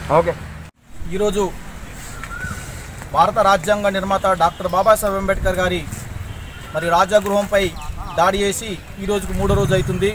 okay ఈరోజు భారత రాజ్యాంగ నిర్మాత డాక్టర్ బాబాసాహెబ్ అంబేద్కర్ గారి మరి రాజగృహంపై దాడి చేసి ఈ రోజుకు మూడో రోజు అవుతుంది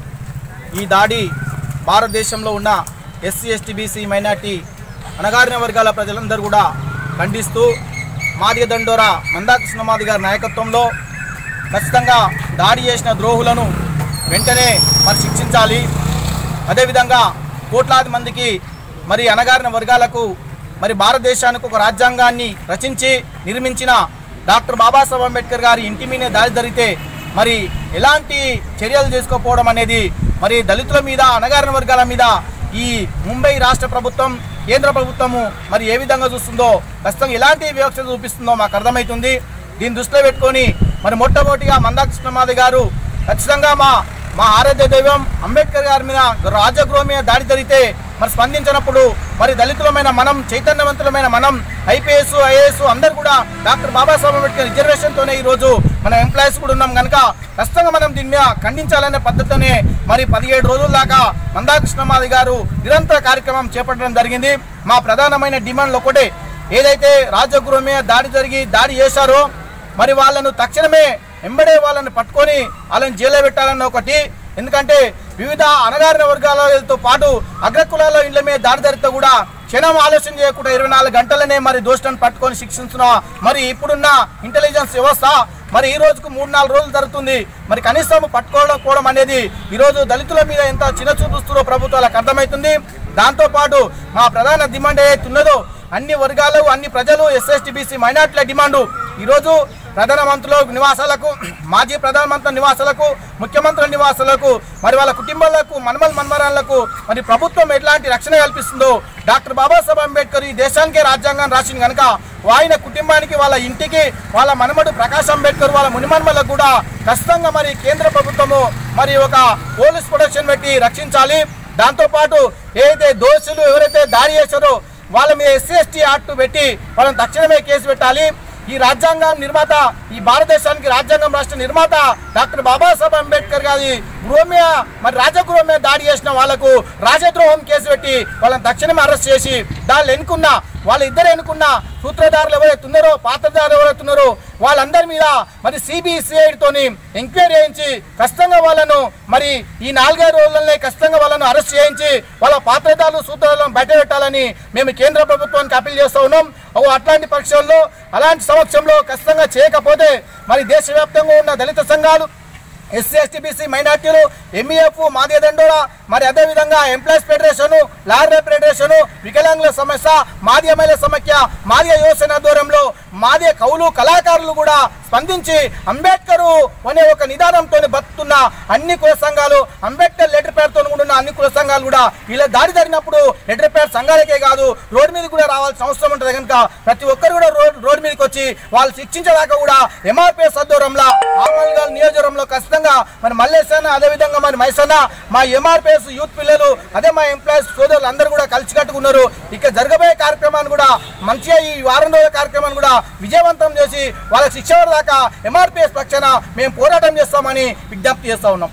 ఈ దాడి భారతదేశంలో ఉన్న ఎస్సీ ఎస్టీ బీసీ మైనార్టీ అణగారిన వర్గాల ప్రజలందరూ కూడా ఖండిస్తూ మాదిగ దండోరా మందాకృష్ణ మాది గారి నాయకత్వంలో ఖచ్చితంగా దాడి చేసిన ద్రోహులను వెంటనే మరి శిక్షించాలి అదేవిధంగా కోట్లాది మందికి మరి అణగారిన వర్గాలకు మరి భారతదేశానికి ఒక రాజ్యాంగాన్ని రచించి నిర్మించిన డాక్టర్ బాబాసాహెబ్ అంబేద్కర్ గారి ఇంటి మీదే దాడి జరిగితే మరి ఎలాంటి చర్యలు చేసుకోకపోవడం అనేది మరి దళితుల మీద అణగారిన వర్గాల మీద ఈ ముంబై రాష్ట్ర ప్రభుత్వం కేంద్ర ప్రభుత్వము మరి ఏ విధంగా చూస్తుందో ఖచ్చితంగా ఎలాంటి వివక్ష చూపిస్తుందో మాకు అర్థమవుతుంది దీన్ని దృష్టిలో పెట్టుకొని మరి మొట్టమొదటిగా మందాకృష్ణమాది గారు ఖచ్చితంగా మా మా ఆరాధ్య దైవం అంబేద్కర్ గారి మీద రాజగృహం మీద దాడి జరిగితే మరి స్పందించినప్పుడు మరి దళితులమైన మనం చైతన్యవంతులమైన మనం ఐపీఎస్ ఐఏఎస్ అందరు కూడా డాక్టర్ బాబాసాహెబ్ అంబేద్కర్ రిజర్వేషన్తోనే ఈరోజు మన ఎంప్లాయీస్ కూడా ఉన్నాం కనుక ఖచ్చితంగా మనం దీని మీద ఖండించాలనే పద్ధతితోనే మరి పదిహేడు రోజుల దాకా మందాకృష్ణమాది గారు నిరంతర కార్యక్రమం చేపట్టడం జరిగింది మా ప్రధానమైన డిమాండ్లు ఒకటే ఏదైతే రాజగృహం మీద దాడి జరిగి దాడి చేశారో మరి వాళ్ళను తక్షణమే ఎంబడే వాళ్ళని పట్టుకొని వాళ్ళని జైల్లో పెట్టాలన్న ఒకటి ఎందుకంటే వివిధ అణగారిన వర్గాలతో పాటు అగ్రకులాల ఇళ్ల మీద దాడి జరిగితే కూడా క్షణం ఆలోచన చేయకుండా ఇరవై నాలుగు గంటలనే మరి దోషులను పట్టుకొని శిక్షించిన మరి ఇప్పుడున్న ఇంటెలిజెన్స్ వ్యవస్థ మరి ఈ రోజుకు మూడు నాలుగు రోజులు జరుగుతుంది మరి కనీసం పట్టుకోవడం అనేది ఈ రోజు దళితుల మీద ఎంత చిన్న చూపుస్తుందో ప్రభుత్వాలకు అర్థమవుతుంది దాంతోపాటు మా ప్రధాన డిమాండ్ ఏదైతే ఉన్నదో అన్ని వర్గాలు అన్ని ప్రజలు ఎస్ఎస్టీ బీసీ మైనార్టీల డిమాండు ఈరోజు ప్రధానమంత్రుల నివాసాలకు మాజీ ప్రధానమంత్రి నివాసాలకు ముఖ్యమంత్రుల నివాసాలకు మరి వాళ్ళ కుటుంబాలకు మనమల్ మన్మరాలకు మరి ప్రభుత్వం ఎట్లాంటి రక్షణ కల్పిస్తుందో డాక్టర్ బాబాసాహెబ్ అంబేద్కర్ ఈ దేశానికే రాజ్యాంగం రాసింది కనుక ఆయన కుటుంబానికి వాళ్ళ ఇంటికి వాళ్ళ మనమడు ప్రకాష్ అంబేద్కర్ వాళ్ళ మునిమన్మలకు కూడా ఖచ్చితంగా మరి కేంద్ర ప్రభుత్వము మరి ఒక పోలీస్ ప్రొటెక్షన్ పెట్టి రక్షించాలి దాంతోపాటు ఏదైతే దోషులు ఎవరైతే దాడి చేశారో వాళ్ళ మీద ఎస్సీ ఎస్టీ యాక్ట్ పెట్టి వాళ్ళని తక్షణమే కేసు పెట్టాలి ఈ రాజ్యాంగం నిర్మాత ఈ భారతదేశానికి రాజ్యాంగం రాష్ట్ర నిర్మాత డాక్టర్ బాబాసాహెబ్ అంబేద్కర్ గారి గృహం మీద మరి రాజగృహం మీద దాడి చేసిన వాళ్లకు రాజద్రోహం కేసు పెట్టి వాళ్ళని తక్షణమే అరెస్ట్ చేసి దాన్ని ఎన్నుకున్న వాళ్ళ ఇద్దరు ఎన్నుకున్న సూత్రధారులు ఎవరైతే ఉన్నారో పాత్రధారులు ఎవరైతే ఉన్నారో వాళ్ళందరి మీద మరి సిబిసిఐడితోని ఎంక్వైరీ చేయించి ఖచ్చితంగా వాళ్ళను మరి ఈ నాలుగైదు రోజులనే ఖచ్చితంగా వాళ్ళను అరెస్ట్ చేయించి వాళ్ళ పాత్రధారులు సూత్రధారులను బయట పెట్టాలని మేము కేంద్ర ప్రభుత్వానికి అప్పీల్ చేస్తూ ఉన్నాం ఓ అట్లాంటి పక్షంలో అలాంటి సమక్షంలో ఖచ్చితంగా చేయకపోతే మరి దేశవ్యాప్తంగా ఉన్న దళిత సంఘాలు ఎస్సీ ఎస్టీ బీసీ మైనార్టీలు ఎంఈఎఫ్ మాదిగ దండోరా మరి అదేవిధంగా ఎంప్లాయీస్ ఫెడరేషన్ లాయర్ ఫెడరేషన్ వికలాంగుల సమస్య మాదిగ మహిళ సమైక్య మాదిగ యువసేన ఆధ్వర్యంలో మాదిగ కవులు కళాకారులు కూడా స్పందించి అంబేద్కర్ అనే ఒక నిదానంతో బతుకుతున్న అన్ని కుల సంఘాలు అంబేద్కర్ లెటర్ పేరుతో కూడా ఉన్న అన్ని కుల సంఘాలు కూడా ఇలా దాడి జరిగినప్పుడు లెటర్ పేరు సంఘాలకే కాదు రోడ్డు మీద కూడా రావాల్సిన అవసరం ఉంటుంది కనుక ప్రతి ఒక్కరు కూడా రోడ్ రోడ్డు మీదకి వచ్చి వాళ్ళు శిక్షించేదాకా కూడా ఎంఆర్పిఎస్ ఆధ్వర్యంలో ఆమల్గల్ నియోజకవర్గంలో ఖచ్చితంగా మరి మల్లేసేన అదేవిధంగా మరి మైసన్న మా ఎంఆర్పిఎస్ యూత్ పిల్లలు అదే మా ఎంప్లాయీస్ సోదరులు అందరూ కూడా కలిసి కట్టుకున్నారు ఇక జరగబోయే కార్యక్రమాన్ని కూడా మంచిగా ఈ వారం రోజుల కార్యక్రమాన్ని కూడా విజయవంతం చేసి వాళ్ళ శిక్ష దాకా ఎంఆర్పిఎస్ పక్షాన మేము పోరాటం చేస్తామని విజ్ఞప్తి చేస్తా ఉన్నాం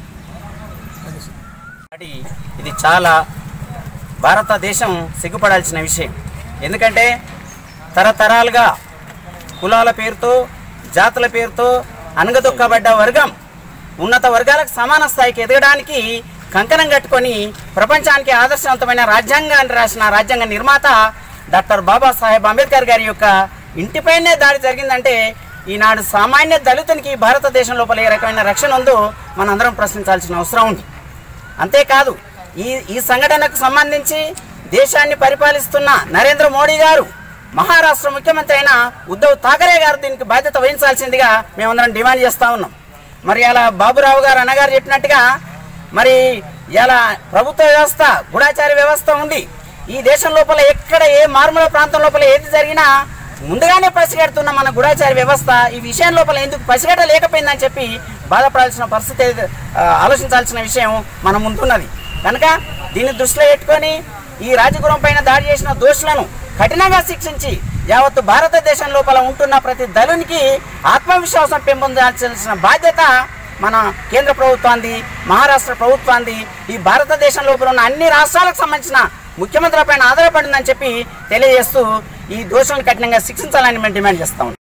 కాబట్టి ఇది చాలా భారతదేశం సిగ్గుపడాల్సిన విషయం ఎందుకంటే తరతరాలుగా కులాల పేరుతో జాతుల పేరుతో అనగదొక్కబడ్డ వర్గం ఉన్నత వర్గాలకు సమాన స్థాయికి ఎదగడానికి కంకణం కట్టుకొని ప్రపంచానికి ఆదర్శవంతమైన రాజ్యాంగాన్ని రాసిన రాజ్యాంగ నిర్మాత డాక్టర్ బాబాసాహెబ్ అంబేద్కర్ గారి యొక్క ఇంటిపైనే దాడి జరిగిందంటే ఈనాడు సామాన్య దళితునికి భారతదేశం లోపల ఏ రకమైన రక్షణ ఉందో మనందరం ప్రశ్నించాల్సిన అవసరం ఉంది అంతేకాదు ఈ ఈ సంఘటనకు సంబంధించి దేశాన్ని పరిపాలిస్తున్న నరేంద్ర మోడీ గారు మహారాష్ట్ర ముఖ్యమంత్రి అయిన ఉద్ధవ్ థాకరే గారు దీనికి బాధ్యత వహించాల్సిందిగా మేమందరం డిమాండ్ చేస్తా ఉన్నాం మరి అలా బాబురావు గారు అన్నగారు చెప్పినట్టుగా మరి ఇలా ప్రభుత్వ వ్యవస్థ గూఢాచార వ్యవస్థ ఉంది ఈ దేశం లోపల ఎక్కడ ఏ మారుమూల ప్రాంతం లోపల ఏది జరిగినా ముందుగానే పసిగడుతున్న మన గూఢాచార వ్యవస్థ ఈ విషయం లోపల ఎందుకు పసిగట్టలేకపోయిందని చెప్పి బాధపడాల్సిన పరిస్థితి ఆ, ఆలోచించాల్సిన విషయం మన ముందున్నది కనుక దీన్ని దృష్టిలో పెట్టుకొని ఈ రాజగురం పైన దాడి చేసిన దోషులను కఠినంగా శిక్షించి యావత్తు భారతదేశం లోపల ఉంటున్న ప్రతి దళునికి ఆత్మవిశ్వాసం పెంపొందాల్సిన బాధ్యత మన కేంద్ర ప్రభుత్వాన్ని మహారాష్ట్ర ప్రభుత్వాన్ని ఈ భారతదేశం లోపల ఉన్న అన్ని రాష్ట్రాలకు సంబంధించిన ముఖ్యమంత్రి పైన ఆధారపడిందని చెప్పి తెలియజేస్తూ ఈ దోషులను కఠినంగా శిక్షించాలని మేము డిమాండ్ చేస్తాం